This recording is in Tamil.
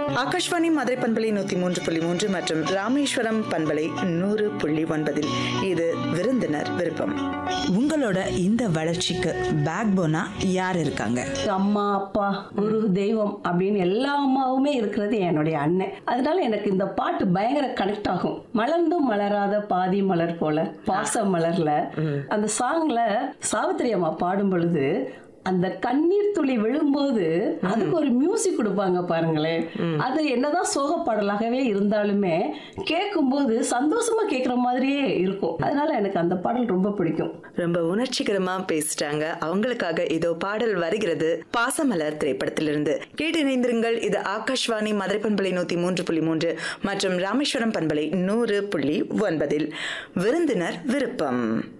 ஆகாஷ்வாணி மதுரை பண்பலை நூத்தி மூன்று புள்ளி மூன்று மற்றும் ராமேஸ்வரம் பண்பலை நூறு புள்ளி ஒன்பதில் இது விருந்தினர் விருப்பம் உங்களோட இந்த வளர்ச்சிக்கு பேக் போனா யார் இருக்காங்க அம்மா அப்பா குரு தெய்வம் அப்படின்னு எல்லா அம்மாவுமே இருக்கிறது என்னுடைய அண்ணன் அதனால எனக்கு இந்த பாட்டு பயங்கர கனெக்ட் ஆகும் மலர்ந்தும் மலராத பாதி மலர் போல பாச மலர்ல அந்த சாங்ல சாவித்திரி அம்மா பாடும் பொழுது அந்த கண்ணீர் துளி விழும்போது அதுக்கு ஒரு மியூசிக் கொடுப்பாங்க பாருங்களேன் அது என்னதான் சோக பாடலாகவே இருந்தாலுமே கேட்கும்போது சந்தோஷமா கேட்குற மாதிரியே இருக்கும் அதனால எனக்கு அந்த பாடல் ரொம்ப பிடிக்கும் ரொம்ப உணர்ச்சிகரமா பேசிட்டாங்க அவங்களுக்காக இதோ பாடல் வருகிறது பாசமலர் திரைப்படத்திலிருந்து கேட்டு இணைந்திருங்கள் இது ஆகாஷ்வாணி மதுரை பண்பலை நூத்தி மூன்று புள்ளி மூன்று மற்றும் ராமேஸ்வரம் பண்பலை நூறு புள்ளி ஒன்பதில் விருந்தினர் விருப்பம்